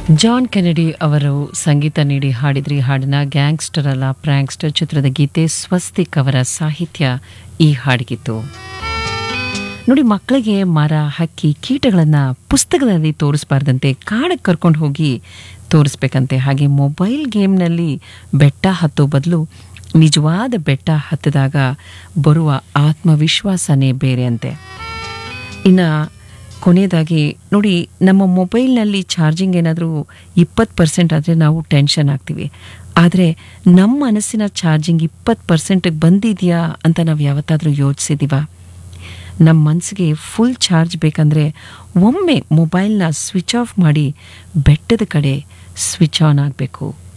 John Kennedy ಅವರು ಸಂಗೀತ ನೀಡಿ ಹಾಡಿದ್ರಿ ಹಾಡಿನ ಗ್ಯಾಂಗ್ಸ್ಟರ್ ಅಲ್ಲ ಪ್ರ್ಯಾಂಕ್ಸ್ಟರ್ ಚಿತ್ರದ ಗೀತೆ ಸ್ವಸ್ತಿಕ್ ಅವರ ಸಾಹಿತ್ಯ ಈ ಹಾಡಿಗಿತ್ತು ನೋಡಿ ಮಕ್ಕಳಿಗೆ ಮರ ಹಕ್ಕಿ ಕೀಟಗಳನ್ನು ಪುಸ್ತಕಗಳಲ್ಲಿ ತೋರಿಸ್ಬಾರ್ದಂತೆ ಕಾಡಕ್ಕೆ ಕರ್ಕೊಂಡು ಹೋಗಿ ತೋರಿಸ್ಬೇಕಂತೆ ಹಾಗೆ ಮೊಬೈಲ್ ಗೇಮ್ನಲ್ಲಿ ಬೆಟ್ಟ ಹತ್ತೋ ಬದಲು ನಿಜವಾದ ಬೆಟ್ಟ ಹತ್ತಿದಾಗ ಬರುವ ಆತ್ಮವಿಶ್ವಾಸನೇ ಬೇರೆ ಅಂತೆ ಇನ್ನು ಕೊನೆಯದಾಗಿ ನೋಡಿ ನಮ್ಮ ಮೊಬೈಲ್ನಲ್ಲಿ ಚಾರ್ಜಿಂಗ್ ಏನಾದರೂ ಇಪ್ಪತ್ತು ಪರ್ಸೆಂಟ್ ಆದರೆ ನಾವು ಟೆನ್ಷನ್ ಆಗ್ತೀವಿ ಆದರೆ ನಮ್ಮ ಮನಸ್ಸಿನ ಚಾರ್ಜಿಂಗ್ ಇಪ್ಪತ್ತು ಪರ್ಸೆಂಟಿಗೆ ಬಂದಿದೆಯಾ ಅಂತ ನಾವು ಯಾವತ್ತಾದರೂ ಯೋಚಿಸಿದ್ದೀವ ನಮ್ಮ ಮನಸ್ಸಿಗೆ ಫುಲ್ ಚಾರ್ಜ್ ಬೇಕಂದರೆ ಒಮ್ಮೆ ಮೊಬೈಲ್ನ ಸ್ವಿಚ್ ಆಫ್ ಮಾಡಿ ಬೆಟ್ಟದ ಕಡೆ ಸ್ವಿಚ್ ಆನ್ ಆಗಬೇಕು